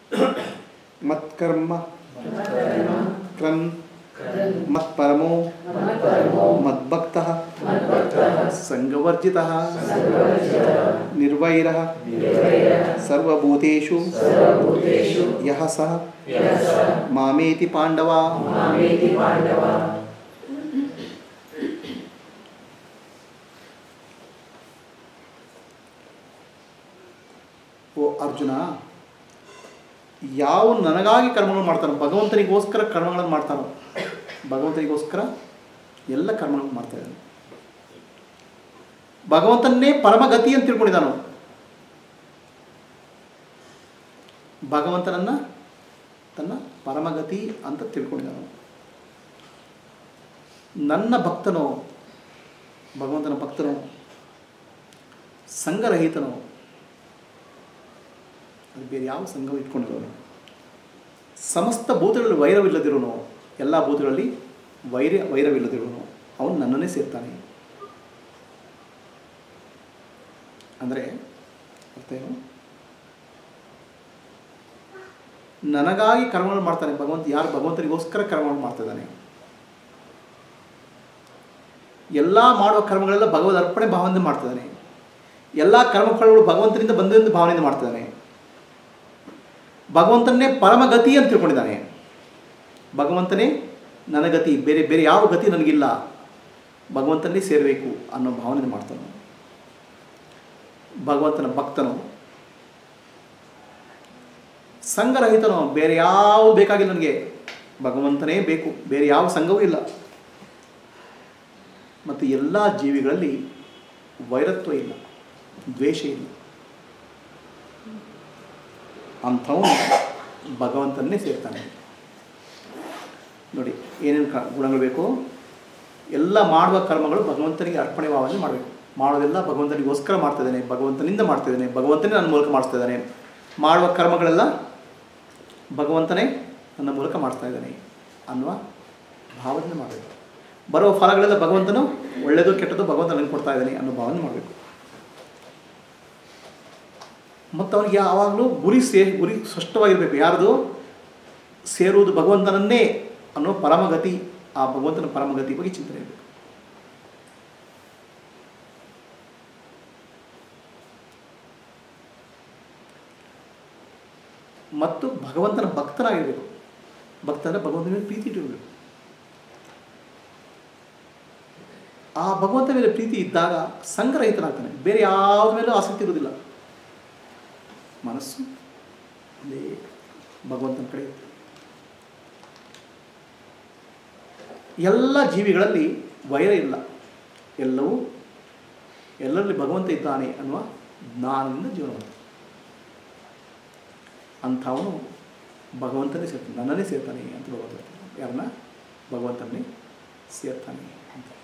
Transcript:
ಮತ್ಕರ್ಮ ಕ್ರನ್ ಮತ್ಪರಮೋ ಮದ್ಭಕ್ತ ಸಂಗವರ್ಜಿತ ನಿರ್ವೈರ ಸರ್ವಭೂತೇಷು ಯಹ ಸಹ ಮಾಮೇತಿ ಪಾಂಡವ ಓ ಅರ್ಜುನ ಯಾವ ನನಗಾಗಿ ಕರ್ಮಗಳು ಮಾಡ್ತಾನೋ ಭಗವಂತನಿಗೋಸ್ಕರ ಕರ್ಮಗಳನ್ನು ಮಾಡ್ತಾನೋ ಭಗವಂತನಿಗೋಸ್ಕರ ಎಲ್ಲ ಕರ್ಮಗಳನ್ನು ಮಾಡ್ತಾ ಇದ್ದಾನೆ ಭಗವಂತನ್ನೇ ಪರಮಗತಿ ಅಂತ ತಿಳ್ಕೊಂಡಿದ್ದಾನು ಭಗವಂತನನ್ನ ತನ್ನ ಪರಮಗತಿ ಅಂತ ತಿಳ್ಕೊಂಡಿದ್ದಾನು ನನ್ನ ಭಕ್ತನೋ ಭಗವಂತನ ಭಕ್ತನೋ ಸಂಘರಹಿತನೋ ಅದು ಬೇರೆ ಯಾವ ಸಂಘವು ಇಟ್ಕೊಂಡಿರೋನು ಸಮಸ್ತ ಭೂತಗಳಲ್ಲಿ ವೈರವಿಲ್ಲದಿರೋನು ಎಲ್ಲ ಭೂತಗಳಲ್ಲಿ ವೈರ ವೈರವಿಲ್ಲದಿರೋನು ಅವನು ನನ್ನನ್ನೇ ಸೇರ್ತಾನೆ ಅಂದರೆ ಅರ್ಥ ಏನು ನನಗಾಗಿ ಕರ್ಮಗಳು ಮಾಡ್ತಾನೆ ಭಗವಂತ ಯಾರು ಭಗವಂತನಿಗೋಸ್ಕರ ಕರ್ಮಗಳು ಮಾಡ್ತಾ ಇದ್ದಾನೆ ಎಲ್ಲ ಮಾಡುವ ಕರ್ಮಗಳೆಲ್ಲ ಭಗವದ್ ಅರ್ಪಣೆ ಭಾವನೆ ಮಾಡ್ತಿದ್ದಾನೆ ಎಲ್ಲ ಕರ್ಮಫಲಗಳು ಭಗವಂತನಿಂದ ಬಂದೆಂದು ಭಾವನೆಯಿಂದ ಮಾಡ್ತಿದ್ದಾನೆ ಭಗವಂತನೇ ಪರಮಗತಿ ಅಂತ ತಿಳ್ಕೊಂಡಿದ್ದಾನೆ ಭಗವಂತನೇ ನನ್ನ ಗತಿ ಬೇರೆ ಬೇರೆ ಯಾವ ಗತಿ ನನಗಿಲ್ಲ ಭಗವಂತನೇ ಸೇರಬೇಕು ಅನ್ನೋ ಭಾವನೆ ಮಾಡ್ತಾನೆ ಭಗವಂತನ ಭಕ್ತನು ಸಂಘರಹಿತನು ಬೇರೆ ಯಾವ ಬೇಕಾಗಿಲ್ಲ ನನಗೆ ಭಗವಂತನೇ ಬೇಕು ಬೇರೆ ಯಾವ ಸಂಘವೂ ಇಲ್ಲ ಮತ್ತು ಎಲ್ಲ ಜೀವಿಗಳಲ್ಲಿ ವೈರತ್ವ ಇಲ್ಲ ದ್ವೇಷ ಇಲ್ಲ ಅಂಥವನು ಭಗವಂತನ್ನೇ ಸೇರ್ತಾನೆ ನೋಡಿ ಏನೇನು ಕ ಗುಣಗಳು ಬೇಕು ಎಲ್ಲ ಮಾಡುವ ಕರ್ಮಗಳು ಭಗವಂತನಿಗೆ ಅರ್ಪಣೆ ಭಾವನೆ ಮಾಡಬೇಕು ಮಾಡೋದೆಲ್ಲ ಭಗವಂತನಿಗೋಸ್ಕರ ಮಾಡ್ತಿದ್ದಾನೆ ಭಗವಂತನಿಂದ ಮಾಡ್ತಿದ್ದಾನೆ ಭಗವಂತನೇ ನನ್ನ ಮೂಲಕ ಮಾಡಿಸ್ತಾ ಇದ್ದಾನೆ ಮಾಡುವ ಕರ್ಮಗಳೆಲ್ಲ ಭಗವಂತನೇ ನನ್ನ ಮೂಲಕ ಮಾಡ್ತಾ ಇದ್ದಾನೆ ಅನ್ನುವ ಭಾವನೆ ಮಾಡಬೇಕು ಬರುವ ಫಲಗಳೆಲ್ಲ ಭಗವಂತನು ಒಳ್ಳೆಯದು ಕೆಟ್ಟದ್ದು ಭಗವಂತ ನನಗೆ ಕೊಡ್ತಾ ಇದ್ದಾನೆ ಅನ್ನೋ ಭಾವನೆ ಮಾಡಬೇಕು ಮತ್ತು ಅವನಿಗೆ ಯಾವಾಗಲೂ ಗುರಿ ಸೇ ಗುರಿ ಸ್ಪಷ್ಟವಾಗಿರಬೇಕು ಯಾರ್ದು ಸೇರುವುದು ಭಗವಂತನನ್ನೇ ಅನ್ನೋ ಪರಮಗತಿ ಆ ಭಗವಂತನ ಪರಮಗತಿ ಬಗ್ಗೆ ಚಿಂತನೆ ಇರಬೇಕು ಮತ್ತು ಭಗವಂತನ ಭಕ್ತನಾಗಿರಬೇಕು ಭಕ್ತ ಅಂದರೆ ಭಗವಂತನ ಮೇಲೆ ಪ್ರೀತಿ ಇಟ್ಟಿರಬೇಕು ಆ ಭಗವಂತ ಮೇಲೆ ಪ್ರೀತಿ ಇದ್ದಾಗ ಸಂಗ್ರಹಿತನಾಗ್ತಾನೆ ಬೇರೆ ಯಾವುದ ಮೇಲೂ ಆಸಕ್ತಿ ಇರುವುದಿಲ್ಲ ಮನಸ್ಸು ಅದೇ ಭಗವಂತನ ಕಡೆ ಇರುತ್ತೆ ಎಲ್ಲ ಜೀವಿಗಳಲ್ಲಿ ವೈರ ಇಲ್ಲ ಎಲ್ಲವೂ ಎಲ್ಲರಲ್ಲಿ ಭಗವಂತ ಇದ್ದಾನೆ ಅನ್ನುವ ಜ್ಞಾನದಿಂದ ಜೀವನ ಮಾಡ್ತಾನೆ ಅಂಥವನು ಭಗವಂತನೇ ಸೇರ್ತಾನೆ ನನ್ನನ್ನೇ ಸೇರ್ತಾನೆ ಅಂತ ಭಗವಂತ ಹೇಳ್ತಾನೆ. ಯಾರನ್ನ ಭಗವಂತನೇ ಸೇರ್ತಾನೆ ಅಂತ